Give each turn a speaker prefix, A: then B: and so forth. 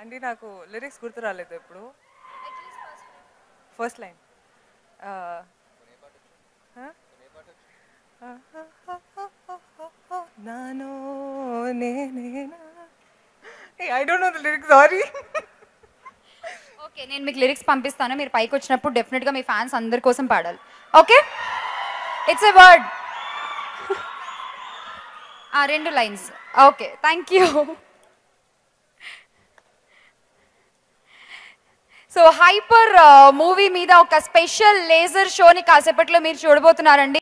A: అంటే నాకు లిరిక్స్ గుర్తు రాలేదు ఇప్పుడు ఫస్ట్ లైన్ నానో నేనేనా I don't know the lyrics sorry
B: okay నేను మీకు లిరిక్స్ పంపిస్తాను మీరు పైకి వచ్చినప్పుడు డెఫినెట్గా మీ ఫ్యాన్స్ అందరి కోసం పాడాలి ఓకే ఇట్స్ ఎ వర్డ్ రెండు lines okay thank you so hyper movie మీద ఒక స్పెషల్ లేజర్ షోని కాసేపట్లో మీరు చూడబోతున్నారండి